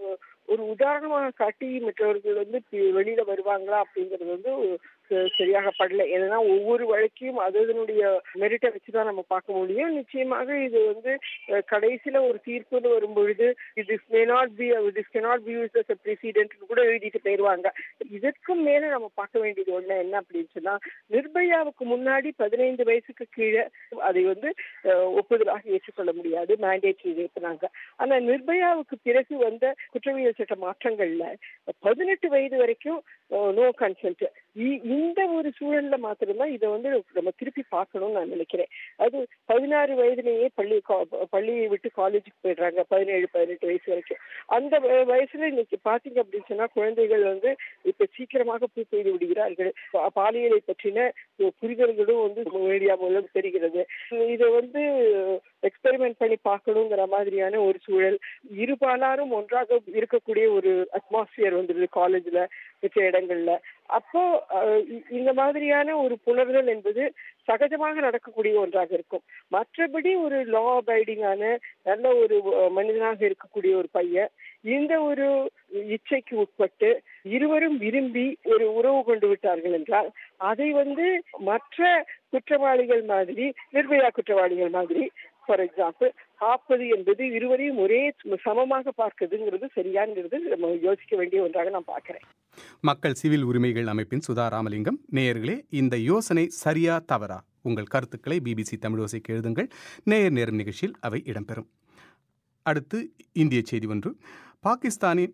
Speaker 3: ஒரு உதாரணமாக காட்டி மற்றவர்கள் வந்து பி- வெளியில வருவாங்களா அப்படிங்கிறது வந்து ச- சரியாக படல ஏன்னா ஒவ்வொரு வழக்கையும் அது அதனுடைய மெரிட்டை வச்சுதான் நம்ம பார்க்க முடியும் நிச்சயமாக இது வந்து அஹ், கடைசியில ஒரு தீர்ப்புன்னு வரும் பொழுது this may not be this cannot be used as a precedent கூட எழுதிட்டு போயிருவாங்க இதற்கும் மேல நம்ம பார்க்க வேண்டியது ஒண்ணு என்ன அப்படின்னு சொன்னா நிர்பயாவுக்கு முன்னாடி பதினைந்து வயசுக்கு கீழே அதை வந்து அஹ், ஒப்புதலாக ஏற்றுக்கொள்ள முடியாது மேண்டேட்ரி ரேப்னாங்க ஆனா நிர்பயாவுக்கு பிறகு வந்த குற்றவியல் சட்ட மாற்றங்கள்ல பதினெட்டு வயது வரைக்கும் நோ கன்சென்ட் இந்த ஒரு சூழல்ல மாத்திரம்தான் இதை வந்து நம்ம திருப்பி பார்க்கணும்னு நான் நினைக்கிறேன் அது பதினாறு வயதுலயே பள்ளி கா- பள்ளியை விட்டு காலேஜுக்கு போயிடுறாங்க பதினேழு பதினெட்டு வயசு வரைக்கும் அந்த வ- வயசுல இன்னைக்கு பாத்தீங்க அப்படின்னு சொன்னா குழந்தைகள் வந்து இப்ப சீக்கிரமாக பூ பெய்து விடுகிறார்கள் பா- பாலியலை பற்றின புரிதல்களும் வந்து மீடியா மூலம் தெரிகிறது இதை வந்து எக்ஸ்பெரிமெண்ட் பண்ணி பார்க்கணுங்கிற மாதிரியான ஒரு சூழல் இருபாலாரும் ஒன்றாக இருக்கக்கூடிய ஒரு அட்மாஸ்பியர் வந்துருது காலேஜ்ல மிச்ச இடங்கள்ல அப்போ அஹ், இ- இந்த மாதிரியான ஒரு புணர்தல் என்பது சகஜமாக நடக்கக்கூடிய ஒன்றாக இருக்கும் மற்றபடி ஒரு லா அபைடிங்கான நல்ல ஒரு அஹ், மனிதனாக இருக்கக்கூடிய ஒரு பையன் இந்த ஒரு இச்சைக்கு உட்பட்டு இருவரும் விரும்பி ஒரு உறவு கொண்டு விட்டார்கள் என்றால் அதை வந்து மற்ற குற்றவாளிகள் மாதிரி நிர்பயா குற்றவாளிகள் மாதிரி ஃபார் எக்ஸாம்பிள் காப்பது என்பது இருவரையும் ஒரே சமமாக பார்க்குதுங்கிறது சரியாங்கிறது நம்ம யோசிக்க வேண்டிய ஒன்றாக நான் பார்க்கிறேன்
Speaker 1: மக்கள் சிவில் உரிமைகள் அமைப்பின் சுதா ராமலிங்கம் நேயர்களே இந்த யோசனை சரியா தவறா உங்கள் கருத்துக்களை பிபிசி தமிழோசைக்கு எழுதுங்கள் நேயர் நேரம் நிகழ்ச்சியில் அவை இடம்பெறும் அடுத்து இந்திய செய்தி ஒன்று பாகிஸ்தானின்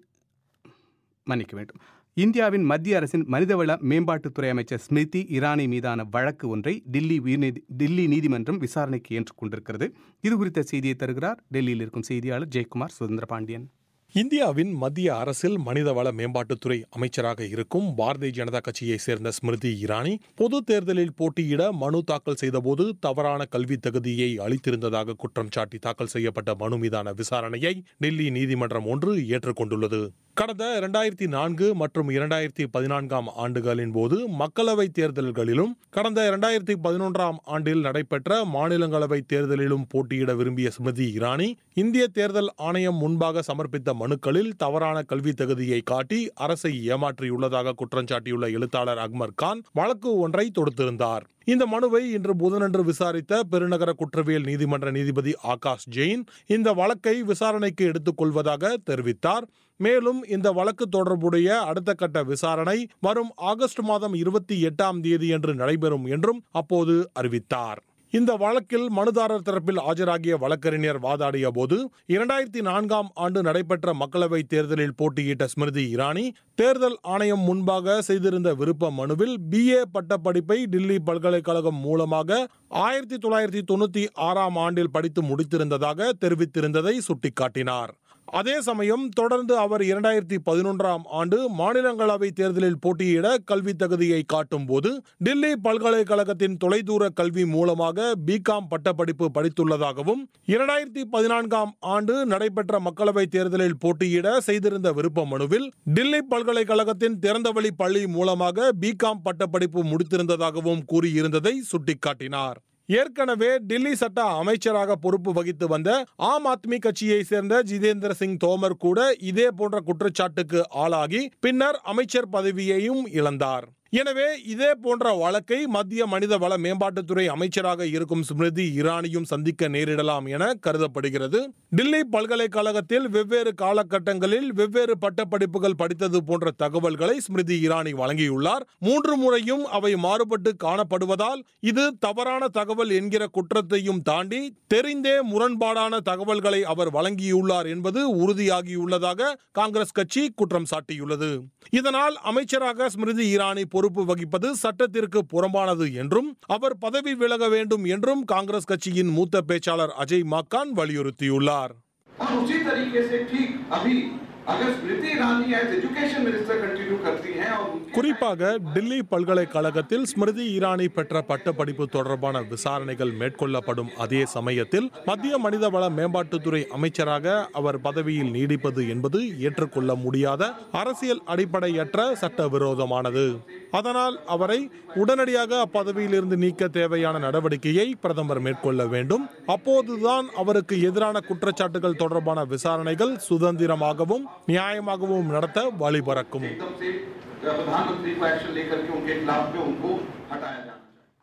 Speaker 1: மன்னிக்க வேண்டும் இந்தியாவின் மத்திய அரசின் மனிதவள மேம்பாட்டுத்துறை அமைச்சர் ஸ்மிருதி இரானி மீதான வழக்கு ஒன்றை டில்லி உயர்நீதி டில்லி நீதிமன்றம் விசாரணைக்கு ஏற்றுக்கொண்டிருக்கிறது இது குறித்த செய்தியை தருகிறார் டெல்லியில் இருக்கும் செய்தியாளர் ஜெயக்குமார் சுதந்திர பாண்டியன்
Speaker 16: இந்தியாவின் மத்திய அரசில் மனிதவள மேம்பாட்டுத்துறை அமைச்சராக இருக்கும் பாரதிய ஜனதா கட்சியை சேர்ந்த ஸ்மிருதி இரானி பொது தேர்தலில் போட்டியிட மனு தாக்கல் செய்தபோது தவறான கல்வி தகுதியை அளித்திருந்ததாக குற்றம் சாட்டி தாக்கல் செய்யப்பட்ட மனு மீதான விசாரணையை டெல்லி நீதிமன்றம் ஒன்று ஏற்றுக்கொண்டுள்ளது கடந்த இரண்டாயிரத்தி நான்கு மற்றும் இரண்டாயிரத்தி பதினான்காம் ஆண்டுகளின் போது மக்களவை தேர்தல்களிலும் கடந்த இரண்டாயிரத்தி பதினொன்றாம் ஆண்டில் நடைபெற்ற மாநிலங்களவை தேர்தலிலும் போட்டியிட விரும்பிய ஸ்மிருதி இரானி இந்திய தேர்தல் ஆணையம் முன்பாக சமர்ப்பித்த மனுக்களில் தவறான கல்வி தகுதியை காட்டி அரசை ஏமாற்றியுள்ளதாக குற்றஞ்சாட்டியுள்ள எழுத்தாளர் அக்மர் கான் வழக்கு ஒன்றை தொடுத்திருந்தார் இந்த மனுவை இன்று புதனன்று விசாரித்த பெருநகர குற்றவியல் நீதிமன்ற நீதிபதி ஆகாஷ் ஜெயின் இந்த வழக்கை விசாரணைக்கு எடுத்துக் கொள்வதாக தெரிவித்தார் மேலும் இந்த வழக்கு தொடர்புடைய அடுத்த கட்ட விசாரணை வரும் ஆகஸ்ட் மாதம் இருபத்தி எட்டாம் தேதியன்று நடைபெறும் என்றும் அப்போது அறிவித்தார் இந்த வழக்கில் மனுதாரர் தரப்பில் ஆஜராகிய வழக்கறிஞர் வாதாடிய போது இரண்டாயிரத்தி நான்காம் ஆண்டு நடைபெற்ற மக்களவை தேர்தலில் போட்டியிட்ட ஸ்மிருதி இரானி தேர்தல் ஆணையம் முன்பாக செய்திருந்த விருப்ப மனுவில் பிஏ பட்டப்படிப்பை டில்லி பல்கலைக்கழகம் மூலமாக ஆயிரத்தி தொள்ளாயிரத்தி தொண்ணூத்தி ஆறாம் ஆண்டில் படித்து முடித்திருந்ததாக தெரிவித்திருந்ததை சுட்டிக்காட்டினார் அதே சமயம் தொடர்ந்து அவர் இரண்டாயிரத்தி பதினொன்றாம் ஆண்டு மாநிலங்களவை தேர்தலில் போட்டியிட கல்வி தகுதியை காட்டும் போது டில்லி பல்கலைக்கழகத்தின் தொலைதூர கல்வி மூலமாக பிகாம் பட்டப்படிப்பு படித்துள்ளதாகவும் இரண்டாயிரத்தி பதினான்காம் ஆண்டு நடைபெற்ற மக்களவை தேர்தலில் போட்டியிட செய்திருந்த விருப்ப மனுவில் டில்லி பல்கலைக்கழகத்தின் திறந்தவெளி பள்ளி மூலமாக பிகாம் பட்டப்படிப்பு முடித்திருந்ததாகவும் கூறியிருந்ததை சுட்டிக்காட்டினார் ஏற்கனவே டில்லி சட்ட அமைச்சராக பொறுப்பு வகித்து வந்த ஆம் ஆத்மி கட்சியை சேர்ந்த ஜிதேந்திர சிங் தோமர் கூட இதே போன்ற குற்றச்சாட்டுக்கு ஆளாகி பின்னர் அமைச்சர் பதவியையும் இழந்தார் எனவே இதே போன்ற வழக்கை மத்திய மனித வள மேம்பாட்டுத்துறை அமைச்சராக இருக்கும் ஸ்மிருதி இரானியும் சந்திக்க நேரிடலாம் என கருதப்படுகிறது டில்லி பல்கலைக்கழகத்தில் வெவ்வேறு காலகட்டங்களில் வெவ்வேறு பட்டப்படிப்புகள் படித்தது போன்ற தகவல்களை ஸ்மிருதி இரானி வழங்கியுள்ளார் மூன்று முறையும் அவை மாறுபட்டு காணப்படுவதால் இது தவறான தகவல் என்கிற குற்றத்தையும் தாண்டி தெரிந்தே முரண்பாடான தகவல்களை அவர் வழங்கியுள்ளார் என்பது உறுதியாகியுள்ளதாக காங்கிரஸ் கட்சி குற்றம் சாட்டியுள்ளது இதனால் அமைச்சராக ஸ்மிருதி இரானி பொறுப்பு வகிப்பது சட்டத்திற்கு புறம்பானது என்றும் அவர் பதவி விலக வேண்டும் என்றும் காங்கிரஸ் கட்சியின் மூத்த பேச்சாளர் அஜய் மாக்கான் வலியுறுத்தியுள்ளார்
Speaker 17: और उसी तरीके से ठीक अभी अगर Smriti Irani as education minister continue करती हैं और उनके
Speaker 16: குறிப்பாக டில்லி பல்கலைக்கழகத்தில் ஸ்மிருதி இரானி பெற்ற பட்டப்படிப்பு தொடர்பான விசாரணைகள் மேற்கொள்ளப்படும் அதே சமயத்தில் மத்திய மனிதவள மேம்பாட்டுத்துறை அமைச்சராக அவர் பதவியில் நீடிப்பது என்பது ஏற்றுக்கொள்ள முடியாத அரசியல் அடிப்படையற்ற சட்டவிரோதமானது அதனால் அவரை உடனடியாக அப்பதவியிலிருந்து நீக்க தேவையான நடவடிக்கையை பிரதமர் மேற்கொள்ள வேண்டும் அப்போதுதான் அவருக்கு எதிரான குற்றச்சாட்டுகள் தொடர்பான விசாரணைகள் சுதந்திரமாகவும் நியாயமாகவும் நடத்த வழிபறக்கும்
Speaker 17: प्रधानमंत्री को एक्शन लेकर के उनके खिलाफ में उनको हटाया जाना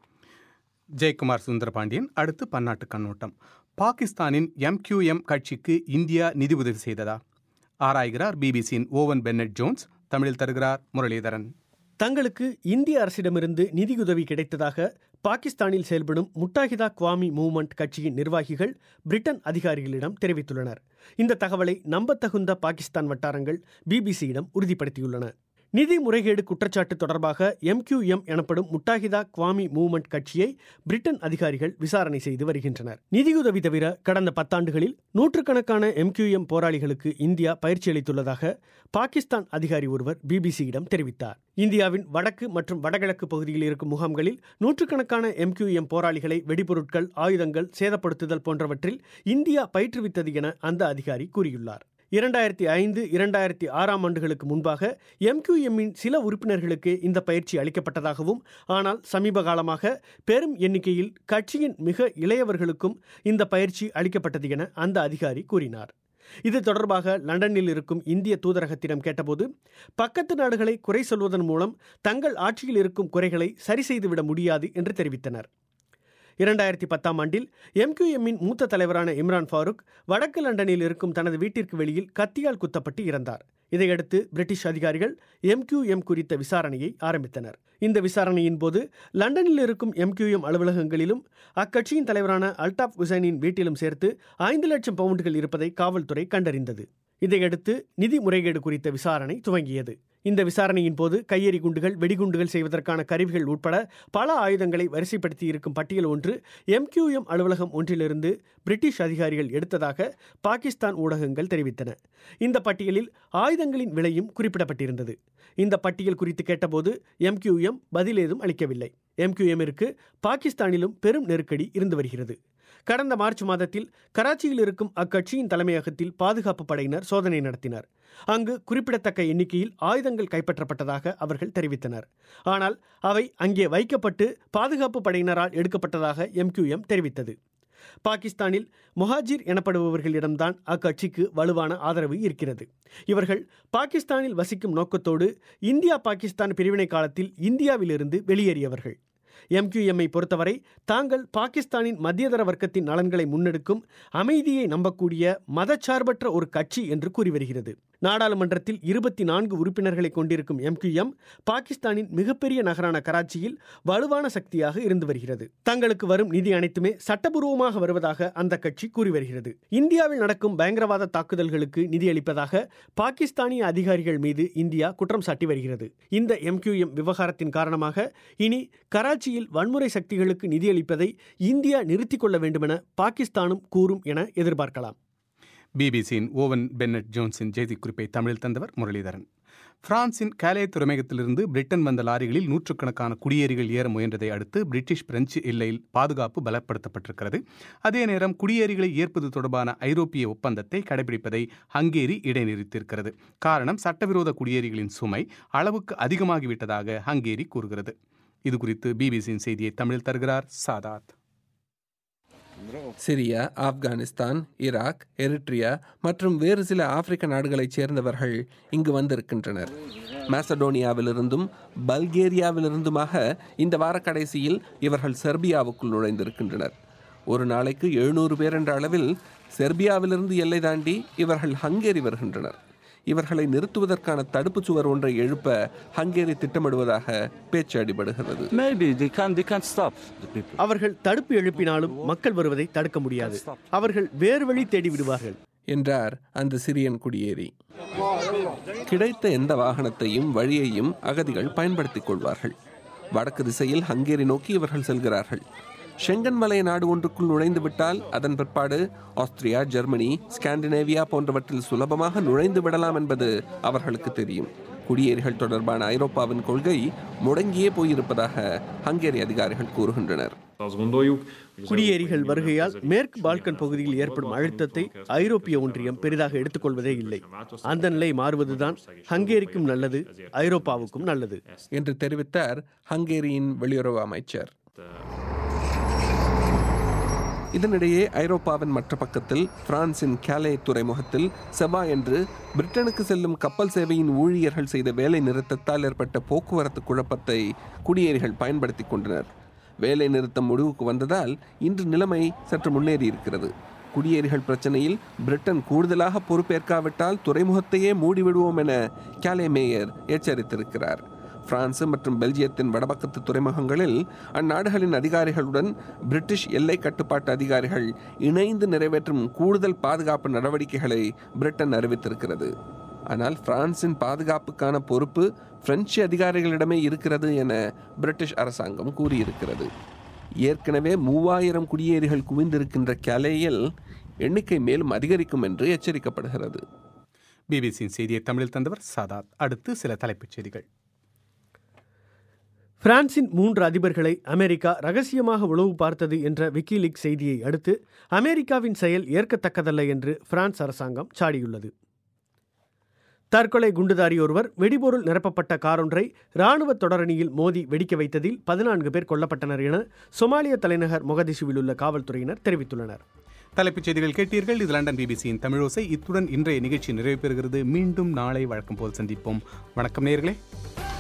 Speaker 1: ஜெயக்குமார் சுந்தரபாண்டியன் அடுத்து பன்னாட்டு கண்ணோட்டம் பாகிஸ்தானின் எம்கியூஎம் கட்சிக்கு இந்தியா நிதி உதவி செய்ததா ஆராய்கிறார் பிபிசியின் ஓவன் பென்னட் ஜோன்ஸ் தமிழில் தருகிறார் முரளிதரன்
Speaker 5: தங்களுக்கு இந்திய அரசிடமிருந்து நிதியுதவி கிடைத்ததாக பாகிஸ்தானில் செயல்படும் முட்டாஹிதா குவாமி மூவ்மெண்ட் கட்சியின் நிர்வாகிகள் பிரிட்டன் அதிகாரிகளிடம் தெரிவித்துள்ளனர் இந்த தகவலை நம்பத்தகுந்த பாகிஸ்தான் வட்டாரங்கள் பிபிசியிடம் உறுதிப்படுத்தியுள்ளன நிதி முறைகேடு குற்றச்சாட்டு தொடர்பாக எம்கியூஎம் எனப்படும் முட்டாஹிதா குவாமி மூவ்மெண்ட் கட்சியை பிரிட்டன் அதிகாரிகள் விசாரணை செய்து வருகின்றனர் நிதியுதவி தவிர கடந்த பத்தாண்டுகளில் நூற்றுக்கணக்கான எம்கியூஎம் போராளிகளுக்கு இந்தியா பயிற்சி அளித்துள்ளதாக பாகிஸ்தான் அதிகாரி ஒருவர் பிபிசியிடம் தெரிவித்தார் இந்தியாவின் வடக்கு மற்றும் வடகிழக்கு பகுதியில் இருக்கும் முகாம்களில் நூற்றுக்கணக்கான எம்கியூஎம் போராளிகளை வெடிபொருட்கள் ஆயுதங்கள் சேதப்படுத்துதல் போன்றவற்றில் இந்தியா பயிற்றுவித்தது என அந்த அதிகாரி கூறியுள்ளார் இரண்டாயிரத்தி ஐந்து இரண்டாயிரத்தி ஆறாம் ஆண்டுகளுக்கு முன்பாக எம்கியூஎம்மின் சில உறுப்பினர்களுக்கு இந்த பயிற்சி அளிக்கப்பட்டதாகவும் ஆனால் சமீப காலமாக பெரும் எண்ணிக்கையில் கட்சியின் மிக இளையவர்களுக்கும் இந்த பயிற்சி அளிக்கப்பட்டது என அந்த அதிகாரி கூறினார் இது தொடர்பாக லண்டனில் இருக்கும் இந்திய தூதரகத்திடம் கேட்டபோது பக்கத்து நாடுகளை குறை சொல்வதன் மூலம் தங்கள் ஆட்சியில் இருக்கும் குறைகளை சரி செய்துவிட முடியாது என்று தெரிவித்தனர் இரண்டாயிரத்தி பத்தாம் ஆண்டில் எம்கியூஎம்மின் மூத்த தலைவரான இம்ரான் ஃபாரூக் வடக்கு லண்டனில் இருக்கும் தனது வீட்டிற்கு வெளியில் கத்தியால் குத்தப்பட்டு இறந்தார் இதையடுத்து பிரிட்டிஷ் அதிகாரிகள் எம்கியூஎம் குறித்த விசாரணையை ஆரம்பித்தனர் இந்த விசாரணையின் போது லண்டனில் இருக்கும் எம்கியூஎம் அலுவலகங்களிலும் அக்கட்சியின் தலைவரான அல்டாப் ஹுசைனின் வீட்டிலும் சேர்த்து ஐந்து லட்சம் பவுண்டுகள் இருப்பதை காவல்துறை கண்டறிந்தது இதையடுத்து நிதி முறைகேடு குறித்த விசாரணை துவங்கியது இந்த விசாரணையின் போது கையெறி குண்டுகள் வெடிகுண்டுகள் செய்வதற்கான கருவிகள் உட்பட பல ஆயுதங்களை வரிசைப்படுத்தி இருக்கும் பட்டியல் ஒன்று எம்கியூஎம் அலுவலகம் ஒன்றிலிருந்து பிரிட்டிஷ் அதிகாரிகள் எடுத்ததாக பாகிஸ்தான் ஊடகங்கள் தெரிவித்தன இந்த பட்டியலில் ஆயுதங்களின் விலையும் குறிப்பிடப்பட்டிருந்தது இந்த பட்டியல் குறித்து கேட்டபோது எம்கியூஎம் பதில் ஏதும் அளிக்கவில்லை எம்கியூஎம்மிற்கு பாகிஸ்தானிலும் பெரும் நெருக்கடி இருந்து வருகிறது கடந்த மார்ச் மாதத்தில் கராச்சியில் இருக்கும் அக்கட்சியின் தலைமையகத்தில் பாதுகாப்பு படையினர் சோதனை நடத்தினர் அங்கு குறிப்பிடத்தக்க எண்ணிக்கையில் ஆயுதங்கள் கைப்பற்றப்பட்டதாக அவர்கள் தெரிவித்தனர் ஆனால் அவை அங்கே வைக்கப்பட்டு பாதுகாப்பு படையினரால் எடுக்கப்பட்டதாக எம்கியூஎம் தெரிவித்தது பாகிஸ்தானில் முஹாஜிர் எனப்படுபவர்களிடம்தான் அக்கட்சிக்கு வலுவான ஆதரவு இருக்கிறது இவர்கள் பாகிஸ்தானில் வசிக்கும் நோக்கத்தோடு இந்தியா பாகிஸ்தான் பிரிவினை காலத்தில் இந்தியாவிலிருந்து வெளியேறியவர்கள் எம்கியூஎம்ஐ பொறுத்தவரை தாங்கள் பாகிஸ்தானின் மத்தியதர வர்க்கத்தின் நலன்களை முன்னெடுக்கும் அமைதியை நம்பக்கூடிய மதச்சார்பற்ற ஒரு கட்சி என்று கூறி வருகிறது நாடாளுமன்றத்தில் இருபத்தி நான்கு உறுப்பினர்களை கொண்டிருக்கும் எம்கியூஎம் பாகிஸ்தானின் மிகப்பெரிய நகரான கராச்சியில் வலுவான சக்தியாக இருந்து வருகிறது தங்களுக்கு வரும் நிதி அனைத்துமே சட்டபூர்வமாக வருவதாக அந்த கட்சி கூறி வருகிறது இந்தியாவில் நடக்கும் பயங்கரவாத தாக்குதல்களுக்கு நிதியளிப்பதாக பாகிஸ்தானிய அதிகாரிகள் மீது இந்தியா குற்றம் சாட்டி வருகிறது இந்த எம்கியூஎம் விவகாரத்தின் காரணமாக இனி கராச்சியில் வன்முறை சக்திகளுக்கு நிதியளிப்பதை இந்தியா நிறுத்திக் கொள்ள வேண்டுமென பாகிஸ்தானும் கூறும் என எதிர்பார்க்கலாம்
Speaker 1: பிபிசியின் ஓவன் பென்னட் ஜோன்ஸின் செய்திக்குறிப்பை தமிழில் தந்தவர் முரளிதரன் பிரான்சின் காலே துறைமுகத்திலிருந்து பிரிட்டன் வந்த லாரிகளில் நூற்றுக்கணக்கான குடியேறிகள் ஏற முயன்றதை அடுத்து பிரிட்டிஷ் பிரெஞ்சு எல்லையில் பாதுகாப்பு பலப்படுத்தப்பட்டிருக்கிறது அதே நேரம் குடியேறிகளை ஏற்பது தொடர்பான ஐரோப்பிய ஒப்பந்தத்தை கடைபிடிப்பதை ஹங்கேரி இடைநிறுத்தியிருக்கிறது காரணம் சட்டவிரோத குடியேறிகளின் சுமை அளவுக்கு அதிகமாகிவிட்டதாக ஹங்கேரி கூறுகிறது இது குறித்து பிபிசியின் செய்தியை தமிழில் தருகிறார் Saadat
Speaker 18: Syria Afghanistan Iraq Eritrea மற்றும் வேறு சில ஆப்பிரிக்க நாடுகளைச் சேர்ந்தவர்கள் இங்கு வந்திருக்கின்றனர் மாசடோனியாவிலிருந்தும் பல்கேரியாவிலிருந்துமாக இந்த வார கடைசியில் இவர்கள் செர்பியாவுக்குள் நுழைந்திருக்கின்றனர் ஒரு நாளைக்கு எழுநூறு பேர் என்ற அளவில் செர்பியாவிலிருந்து எல்லை தாண்டி இவர்கள் ஹங்கேரி வருகின்றனர் இவர்களை நிறுத்துவதற்கான தடுப்பு சுவர் ஒன்றை எழுப்ப ஹங்கேரி திட்டமிடுவதாக பேச்சு அடிபடுகிறது
Speaker 5: அவர்கள் தடுப்பு எழுப்பினாலும் மக்கள் வருவதை தடுக்க முடியாது அவர்கள் வேறு வழி தேடி விடுவார்கள்
Speaker 18: என்றார் அந்த சிரியன் குடியேறி கிடைத்த எந்த வாகனத்தையும் வழியையும் அகதிகள் பயன்படுத்திக் கொள்வார்கள் வடக்கு திசையில் ஹங்கேரி நோக்கி இவர்கள் செல்கிறார்கள் ஷெங்கன் வலய நாடு ஒன்றுக்குள் நுழைந்து விட்டால் அதன் பிற்பாடு ஆஸ்திரியா ஜெர்மனி ஸ்காண்டினேவியா போன்றவற்றில் சுலபமாக நுழைந்து விடலாம் என்பது அவர்களுக்கு தெரியும் குடியேறிகள் தொடர்பான ஐரோப்பாவின் கொள்கை முடங்கியே போயிருப்பதாக ஹங்கேரி அதிகாரிகள் கூறுகின்றனர்
Speaker 5: குடியேறிகள் வருகையால் மேற்கு பால்கன் பகுதியில் ஏற்படும் அழுத்தத்தை ஐரோப்பிய ஒன்றியம் பெரிதாக எடுத்துக்கொள்வதே இல்லை அந்த நிலை மாறுவதுதான் ஹங்கேரிக்கும் நல்லது ஐரோப்பாவுக்கும் நல்லது
Speaker 18: என்று தெரிவித்தார் ஹங்கேரியின் வெளியுறவு அமைச்சர் இதனிடையே ஐரோப்பாவின் மற்ற பக்கத்தில் பிரான்சின் கேலே துறைமுகத்தில் செவ்வாயன்று பிரிட்டனுக்கு செல்லும் கப்பல் சேவையின் ஊழியர்கள் செய்த வேலை நிறுத்தத்தால் ஏற்பட்ட போக்குவரத்து குழப்பத்தை குடியேறிகள் பயன்படுத்திக் கொண்டனர் வேலை நிறுத்தம் முடிவுக்கு வந்ததால் இன்று நிலைமை சற்று முன்னேறி இருக்கிறது குடியேறிகள் பிரச்சனையில் பிரிட்டன் கூடுதலாக பொறுப்பேற்காவிட்டால் துறைமுகத்தையே மூடிவிடுவோம் என கேலே மேயர் எச்சரித்திருக்கிறார் பிரான்ஸ் மற்றும் பெல்ஜியத்தின் வடபக்கத்து துறைமுகங்களில் அந்நாடுகளின் அதிகாரிகளுடன் பிரிட்டிஷ் எல்லை கட்டுப்பாட்டு அதிகாரிகள் இணைந்து நிறைவேற்றும் கூடுதல் பாதுகாப்பு நடவடிக்கைகளை பிரிட்டன் அறிவித்திருக்கிறது ஆனால் பிரான்சின் பாதுகாப்புக்கான பொறுப்பு பிரெஞ்சு அதிகாரிகளிடமே இருக்கிறது என பிரிட்டிஷ் அரசாங்கம் கூறியிருக்கிறது ஏற்கனவே மூவாயிரம் குடியேறிகள் குவிந்திருக்கின்ற கலேயில் எண்ணிக்கை மேலும் அதிகரிக்கும் என்று எச்சரிக்கப்படுகிறது
Speaker 1: பிபிசியின் செய்தியை தமிழில் தந்தவர் சாதாத் அடுத்து சில தலைப்புச் செய்திகள்
Speaker 5: பிரான்சின் மூன்று அதிபர்களை அமெரிக்கா ரகசியமாக உளவு பார்த்தது என்ற விக்கிலீக் செய்தியை அடுத்து அமெரிக்காவின் செயல் ஏற்கத்தக்கதல்ல என்று பிரான்ஸ் அரசாங்கம் சாடியுள்ளது தற்கொலை குண்டுதாரி ஒருவர் வெடிபொருள் நிரப்பப்பட்ட காரொன்றை ராணுவ தொடரணியில் மோதி வெடிக்க வைத்ததில் பதினான்கு பேர் கொல்லப்பட்டனர் என சொமாலிய தலைநகர் மொகதிஷுவில் உள்ள காவல்துறையினர் தெரிவித்துள்ளனர்
Speaker 1: தலைப்புச் செய்திகள் கேட்டீர்கள் இது லண்டன் பிபிசியின் தமிழோசை இத்துடன் இன்றைய நிகழ்ச்சி நிறைவு பெறுகிறது மீண்டும் நாளை வழக்கம் போல் சந்திப்போம் வணக்கம் நேர்களே